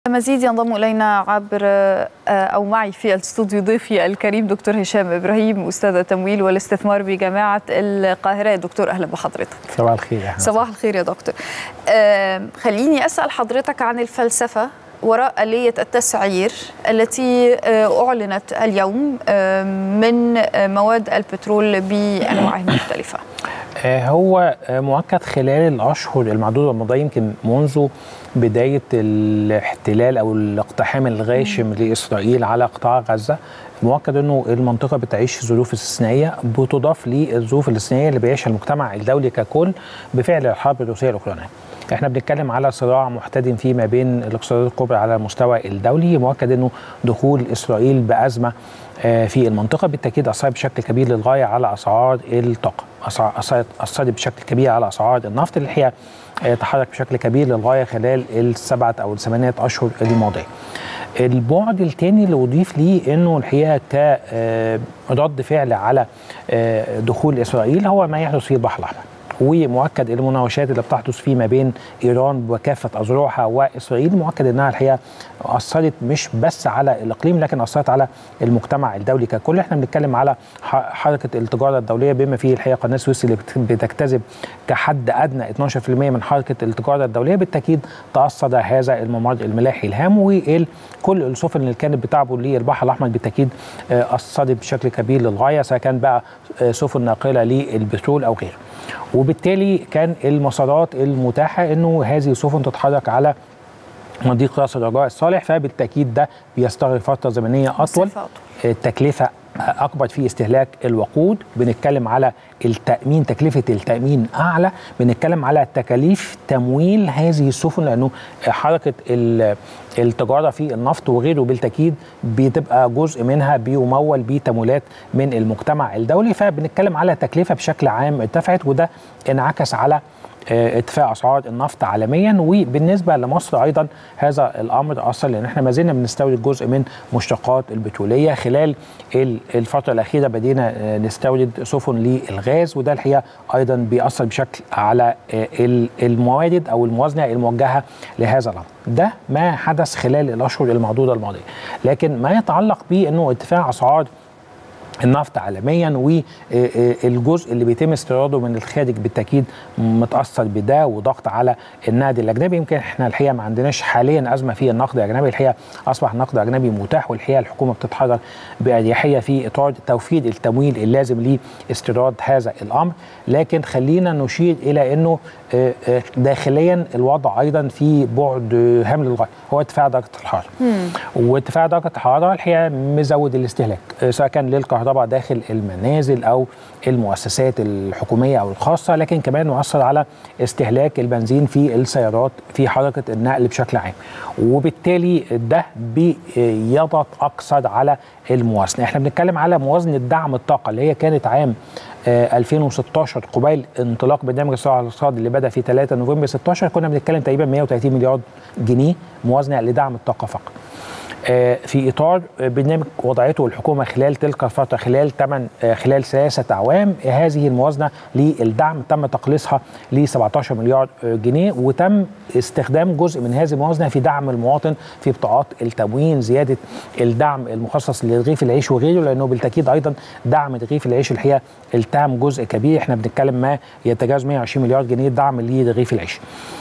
مزيد ينضم الينا عبر او معي في الاستوديو ضيفي الكريم دكتور هشام ابراهيم استاذ التمويل والاستثمار بجامعه القاهره دكتور اهلا بحضرتك صباح الخير يا صباح الخير يا دكتور خليني اسال حضرتك عن الفلسفه وراء آلية التسعير التي أعلنت اليوم من مواد البترول بأنواعه المختلفة هو مؤكد خلال الأشهر المعدودة الماضية يمكن منذ بداية الاحتلال أو الاقتحام الغاشم لإسرائيل على قطاع غزة مؤكد انه المنطقه بتعيش ظروف استثنائيه بتضاف للظروف الاستثنائيه اللي بيعيشها المجتمع الدولي ككل بفعل الحرب الروسيه الاوكرانيه. احنا بنتكلم على صراع محتدم فيه ما بين الاقتصادات الكبرى على المستوى الدولي مؤكد انه دخول اسرائيل بازمه في المنطقه بالتاكيد اثر بشكل كبير للغايه على اسعار الطاقه اثرت بشكل كبير على اسعار النفط اللي هي تحرك بشكل كبير للغايه خلال السبعه او الثمانيه اشهر الماضيه. البعد الثاني اللي اضيف ليه انه الحقيقه كرد فعل على دخول اسرائيل هو ما يحدث في البحر الاحمر. ومؤكد المناوشات اللي بتحدث فيه ما بين ايران وكافه اذرعها واسرائيل مؤكد انها الحقيقه اثرت مش بس على الاقليم لكن اثرت على المجتمع الدولي ككل احنا بنتكلم على حركه التجاره الدوليه بما فيه الحقيقه قناه سويس اللي بتجتذب كحد ادنى 12% من حركه التجاره الدوليه بالتاكيد تاثر هذا الممر الملاحي الهام وكل السفن اللي كانت بتعبر للبحر الاحمر بالتاكيد اثرت بشكل كبير للغايه سواء كان بقى سفن ناقله للبترول او غيره وبالتالي كان المسارات المتاحه انه هذه السفن تتحرك على مضيق راس الرجاء الصالح فبالتاكيد ده بيستغرق فتره زمنيه اطول التكلفه اكبر في استهلاك الوقود بنتكلم على التامين تكلفه التامين اعلى بنتكلم على تكاليف تمويل هذه السفن لانه حركه التجاره في النفط وغيره بالتاكيد بتبقى جزء منها بيمول بتمويلات من المجتمع الدولي فبنتكلم على تكلفه بشكل عام ارتفعت وده انعكس على ارتفاع اسعار النفط عالميا وبالنسبه لمصر ايضا هذا الامر اثر لان احنا ما زلنا بنستورد جزء من مشتقات البتروليه خلال الفتره الاخيره بدينا نستورد سفن للغاز وده الحقيقه ايضا بيأثر بشكل على الموارد او الموازنه الموجهه لهذا الامر ده ما حدث خلال الاشهر المعدوده الماضيه لكن ما يتعلق بانه ارتفاع اسعار النفط عالميا والجزء اللي بيتم استيراده من الخارج بالتاكيد متاثر بده وضغط على النقد الاجنبي يمكن احنا الحقيقه ما عندناش حاليا ازمه في النقد الاجنبي الحقيقه اصبح النقد الاجنبي متاح والحقيقه الحكومه بتتحرك باريحيه في اطار توفير التمويل اللازم لاستيراد هذا الامر لكن خلينا نشير الى انه داخليا الوضع ايضا في بعد هام للغايه هو ارتفاع درجه الحراره وارتفاع درجه الحراره الحقيقه مزود الاستهلاك سواء كان للكهرباء داخل المنازل او المؤسسات الحكوميه او الخاصه لكن كمان مؤثر على استهلاك البنزين في السيارات في حركه النقل بشكل عام وبالتالي ده بيضغط اكثر على الموازنه احنا بنتكلم على موازنه دعم الطاقه اللي هي كانت عام 2016 قبيل انطلاق برنامج الصراع الاقتصادي اللي بدا في 3 نوفمبر 16 كنا بنتكلم تقريبا 130 مليار جنيه موازنه لدعم الطاقه فقط. في اطار برنامج وضعته الحكومه خلال تلك الفتره خلال 8 خلال ثلاثه اعوام هذه الموازنه للدعم تم تقليصها ل 17 مليار جنيه وتم استخدام جزء من هذه الموازنه في دعم المواطن في بطاقات التموين زياده الدعم المخصص لرغيف العيش وغيره لانه بالتاكيد ايضا دعم رغيف العيش الحقيقه التهم جزء كبير احنا بنتكلم ما يتجاوز 120 مليار جنيه دعم لرغيف العيش.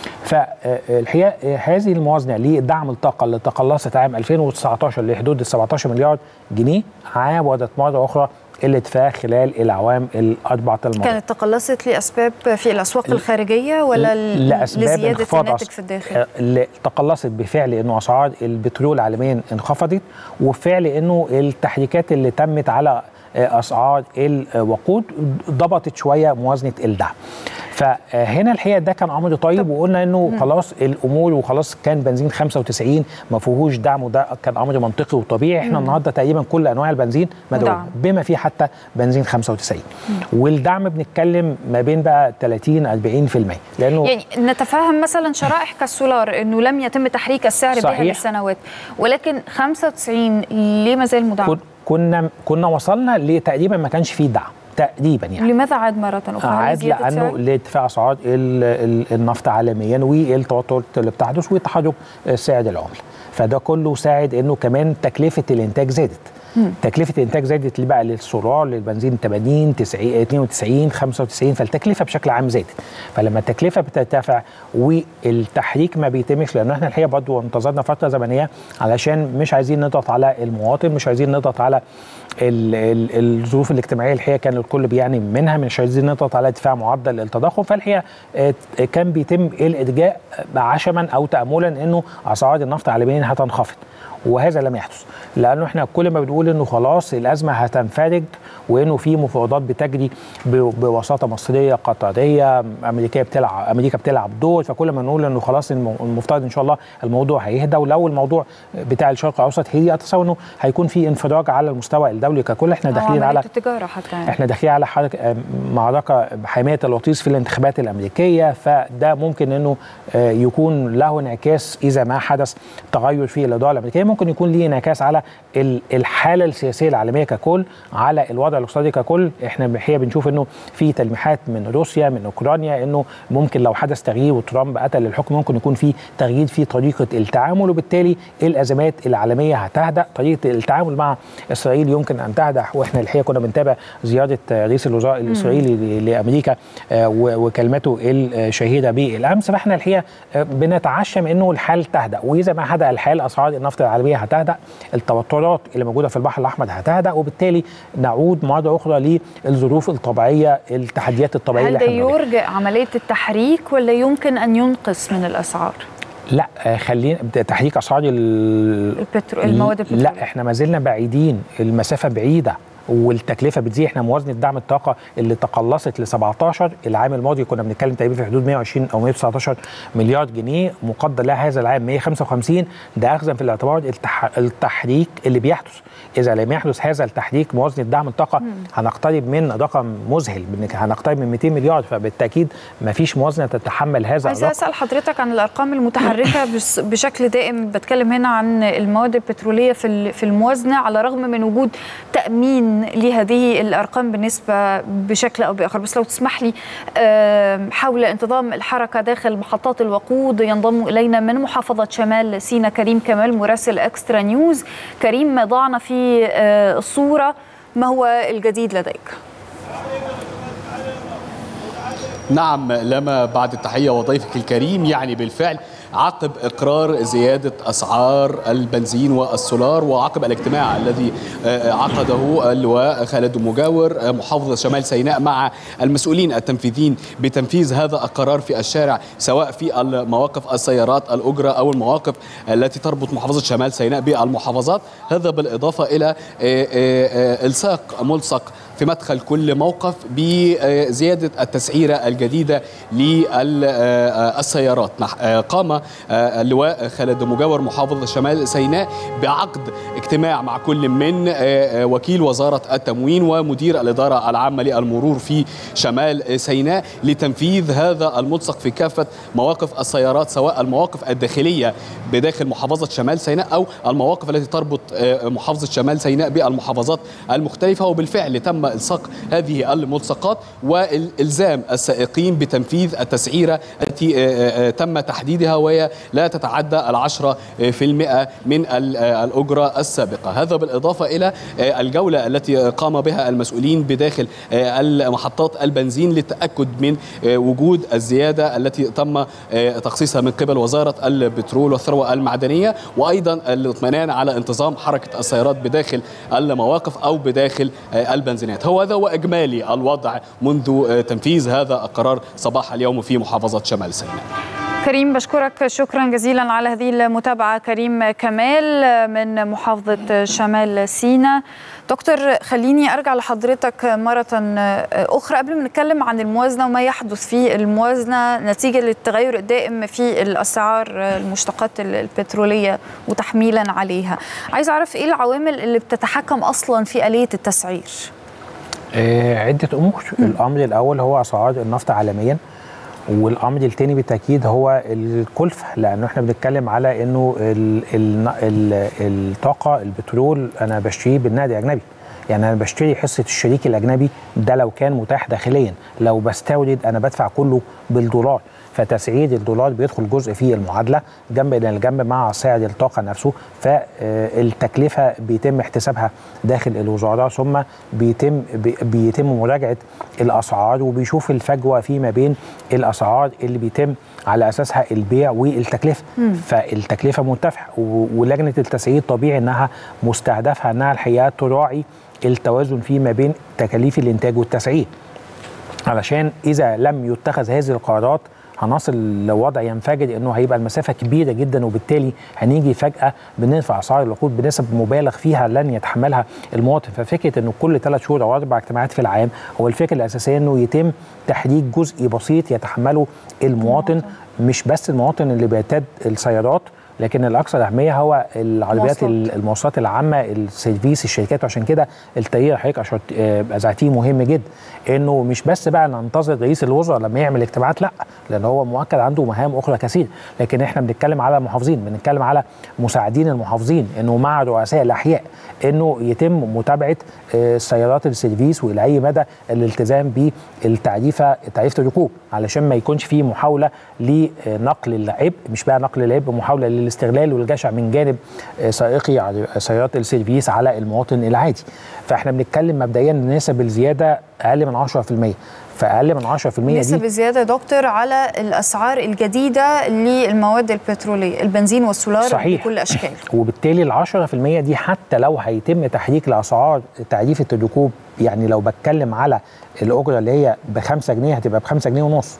فالحقيقه هذه الموازنه لدعم الطاقه اللي تقلصت عام 2019 لحدود ال 17 مليار جنيه عاودت مره اخرى الاتفاق خلال الاعوام الاربعه الماضيه. كانت تقلصت لاسباب في الاسواق الخارجيه ولا لزياده الناتج في الداخل؟ تقلصت بفعل انه اسعار البترول عالميا انخفضت وبفعل انه التحريكات اللي تمت على اسعار الوقود ضبطت شويه موازنه الدعم. فهنا الحقيقه ده كان امر طيب وقلنا انه خلاص الامور وخلاص كان بنزين 95 ما فيهوش دعم وده كان امر منطقي وطبيعي احنا مم. النهارده تقريبا كل انواع البنزين مدعوم بما فيه حتى بنزين 95 مم. والدعم بنتكلم ما بين بقى 30 40% لانه يعني نتفهم مثلا شرائح كالسولار انه لم يتم تحريك السعر بها لسنوات ولكن 95 ليه ما زال مدعم؟ كنا كنا وصلنا لتقريبا ما كانش فيه دعم تقريبا يعني لماذا عاد مرة أخرى؟ عاد لأنه لارتفاع أسعار النفط عالميا والتوترات اللي بتحدث وتحرك سعر العملة فده كله ساعد انه كمان تكلفه الانتاج زادت تكلفه الانتاج زادت اللي بقى للسولار للبنزين 80 90 92 95 فالتكلفه بشكل عام زادت فلما التكلفه بترتفع والتحريك ما بيتمش لان احنا الحقيقه برضه انتظرنا فتره زمنيه علشان مش عايزين نضغط على المواطن مش عايزين نضغط على ال ال الظروف الاجتماعيه الحقيقه كان الكل بيعاني منها مش عايزين نضغط على ارتفاع معدل التضخم فالحقيقه كان بيتم الارجاء عشما او تاملا انه اسعار النفط عالميا هتنخفض وهذا لم يحدث لانه احنا كل ما بنقول انه خلاص الازمه هتنفرج وانه في مفاوضات بتجري بوساطه مصريه قطريه امريكيه بتلعب امريكا بتلعب دور فكل ما نقول انه خلاص المفترض ان شاء الله الموضوع هيهدى ولو الموضوع بتاع الشرق الاوسط هي اتصور انه هيكون في انفراج على المستوى الدولي ككل احنا داخلين على التجاره حتى يعني. احنا داخلين على حركه معركه حمايه الوطيس في الانتخابات الامريكيه فده ممكن انه يكون له انعكاس اذا ما حدث تغير في الاداره الامريكيه ممكن يكون ليه انعكاس على الحاله السياسيه العالميه ككل على الوضع الاقتصادي ككل احنا الحقيقه بنشوف انه في تلميحات من روسيا من اوكرانيا انه ممكن لو حدث تغيير وترامب قتل الحكم ممكن يكون في تغيير في طريقه التعامل وبالتالي الازمات العالميه هتهدأ طريقه التعامل مع اسرائيل يمكن ان تهدأ واحنا الحقيقه كنا بنتابع زياره رئيس الوزراء الاسرائيلي لامريكا وكلمته الشهيره بالامس فاحنا الحقيقه بنتعشم انه الحال تهدأ واذا ما هدأ الحال اسعار النفط العالميه هتهدأ التوترات اللي موجوده في البحر الاحمر هتهدأ وبالتالي نعود مره اخرى للظروف الطبيعيه التحديات الطبيعيه هل ده يرجع عمليه التحريك ولا يمكن ان ينقص من الاسعار؟ لا خلينا تحريك اسعار البترول المواد البترول لا احنا ما زلنا بعيدين المسافه بعيده والتكلفه بتزيد احنا موازنه دعم الطاقه اللي تقلصت ل 17 العام الماضي كنا بنتكلم تقريبا في حدود 120 او 119 مليار جنيه مقدر لها هذا العام 155 ده اخذا في الاعتبار التح... التحريك اللي بيحدث اذا لم يحدث هذا التحريك موازنه دعم الطاقه هنقترب من رقم مذهل هنقترب من 200 مليار فبالتاكيد ما فيش موازنه تتحمل هذا عايز اسال حضرتك عن الارقام المتحركه بشكل دائم بتكلم هنا عن المواد البتروليه في في الموازنه على الرغم من وجود تامين لهذه الارقام بالنسبه بشكل او باخر بس لو تسمح لي حول انتظام الحركه داخل محطات الوقود ينضم الينا من محافظه شمال سينا كريم كمال مراسل اكسترا نيوز كريم ضعنا في الصوره ما هو الجديد لديك نعم لما بعد التحية وضيفك الكريم يعني بالفعل عقب اقرار زياده اسعار البنزين والسولار وعقب الاجتماع الذي عقده اللواء خالد مجاور محافظه شمال سيناء مع المسؤولين التنفيذيين بتنفيذ هذا القرار في الشارع سواء في المواقف السيارات الاجره او المواقف التي تربط محافظه شمال سيناء بالمحافظات هذا بالاضافه الى الصاق ملصق في مدخل كل موقف بزيادة التسعيرة الجديدة للسيارات قام اللواء خالد مجاور محافظ شمال سيناء بعقد اجتماع مع كل من وكيل وزارة التموين ومدير الإدارة العامة للمرور في شمال سيناء لتنفيذ هذا الملصق في كافة مواقف السيارات سواء المواقف الداخلية بداخل محافظة شمال سيناء أو المواقف التي تربط محافظة شمال سيناء بالمحافظات المختلفة وبالفعل تم الصق هذه الملصقات والزام السائقين بتنفيذ التسعيره التي تم تحديدها وهي لا تتعدى العشرة في المئة من الأجرة السابقة هذا بالإضافة إلى الجولة التي قام بها المسؤولين بداخل محطات البنزين للتأكد من وجود الزيادة التي تم تخصيصها من قبل وزارة البترول والثروة المعدنية وأيضا الاطمئنان على انتظام حركة السيارات بداخل المواقف أو بداخل البنزينات هو هذا وإجمالي الوضع منذ تنفيذ هذا القرار صباح اليوم في محافظة شمال سيناء كريم بشكرك شكرا جزيلا على هذه المتابعة كريم كمال من محافظة شمال سيناء دكتور خليني أرجع لحضرتك مرة أخرى قبل ما نتكلم عن الموازنة وما يحدث في الموازنة نتيجة للتغير الدائم في الأسعار المشتقات البترولية وتحميلا عليها عايز أعرف إيه العوامل اللي بتتحكم أصلا في آلية التسعير عدة أمور الأمر الأول هو أسعار النفط عالميا والامر الثاني بالتاكيد هو الكلفه لانه احنا بنتكلم على انه ال ال ال الطاقه البترول انا بشتريه بالنقد الاجنبي يعني انا بشتري حصه الشريك الاجنبي ده لو كان متاح داخليا لو بستورد انا بدفع كله بالدولار فتسعير الدولار بيدخل جزء في المعادله جنب الى الجنب مع سعر الطاقه نفسه فالتكلفه بيتم احتسابها داخل الوزاره ثم بيتم بي- بيتم مراجعه الاسعار وبيشوف الفجوه فيما بين الاسعار اللي بيتم على اساسها البيع والتكلفه فالتكلفه مرتفعه و- ولجنه التسعير طبيعي انها مستهدفها انها الحقيقه تراعي التوازن فيما بين تكاليف الانتاج والتسعير علشان اذا لم يتخذ هذه القرارات هنصل لوضع ينفجر انه هيبقى المسافه كبيره جدا وبالتالي هنيجي فجاه بنرفع اسعار الوقود بنسب مبالغ فيها لن يتحملها المواطن ففكره انه كل ثلاث شهور او اربع اجتماعات في العام هو الفكره الاساسيه انه يتم تحريك جزء بسيط يتحمله المواطن مش بس المواطن اللي بيرتاد السيارات لكن الاكثر اهميه هو العربيات مواصلات. المواصلات العامه السيرفيس الشركات وعشان كده التغيير حضرتك عشان اذاعتيه مهم جدا انه مش بس بقى ننتظر رئيس الوزراء لما يعمل اجتماعات لا لان هو مؤكد عنده مهام اخرى كثيره لكن احنا بنتكلم على المحافظين بنتكلم على مساعدين المحافظين انه مع رؤساء الاحياء انه يتم متابعه آه، سيارات السيرفيس والى اي مدى الالتزام بالتعريفه تعريفه الركوب علشان ما يكونش في محاوله لنقل العبء مش بقى نقل العبء محاوله للاستغلال والجشع من جانب آه، سائقي عر- سيارات السيرفيس على المواطن العادي فاحنا بنتكلم مبدئيا ان نسب الزياده اقل من 10% فاقل من 10% نسب دي الزيادة يا دكتور على الأسعار الجديدة للمواد البترولية البنزين والسولار صحيح. بكل أشكال وبالتالي ال 10% دي حتى لو هيتم تحريك لاسعار تعريفه الركوب يعني لو بتكلم على الاجره اللي هي ب 5 جنيه هتبقى ب 5 جنيه ونص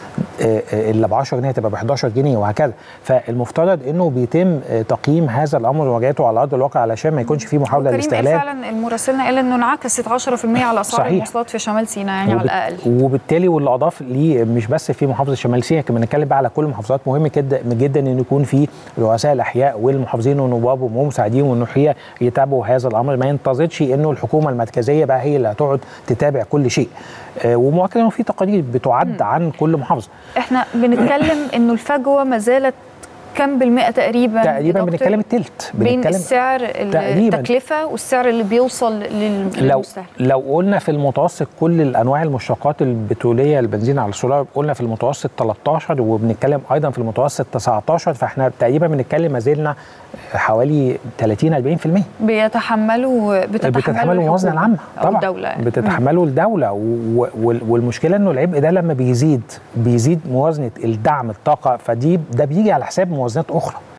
آه، آه، اللي ب 10 جنيه هتبقى ب 11 جنيه وهكذا فالمفترض انه بيتم آه، تقييم هذا الامر ومراجعته على ارض الواقع علشان ما يكونش فيه محاوله كريم قال لاستغلال فعلا المراسلنا قال انه انعكست 10% على اسعار صحيح. المواصلات في شمال سيناء يعني على وبت- الاقل وبالتالي واللي اضاف ليه مش بس في محافظه شمال سيناء كمان نتكلم بقى على كل المحافظات مهم جدا جدا ان يكون في رؤساء الاحياء والمحافظين والنواب ومساعدين والنحيه يتابعوا هذا الامر ما ينتظرش انه الحكومه المركزيه بقى هي اللي هتقعد تتابع كل شيء آه، ومؤكد انه في تقارير بتعد عن كل محافظه احنا بنتكلم انه الفجوه ما زالت كم بالمئة تقريبا يا تقريبا دكتور؟ بنتكلم التلت بين بنتكلم السعر تقريباً. التكلفة والسعر اللي بيوصل لل- لو للمستهلك لو قلنا في المتوسط كل الانواع المشتقات البتروليه البنزين على السولار قلنا في المتوسط 13 وبنتكلم ايضا في المتوسط 19 فاحنا تقريبا بنتكلم ما زلنا حوالي 30 40% بيتحملوا بتتحمله الموازنه الحكومة العامه أو طبعا الدولة يعني. بتتحمله الدوله و- وال- والمشكله انه العبء ده لما بيزيد بيزيد موازنه الدعم الطاقه فدي ده بيجي على حساب موازنات اخرى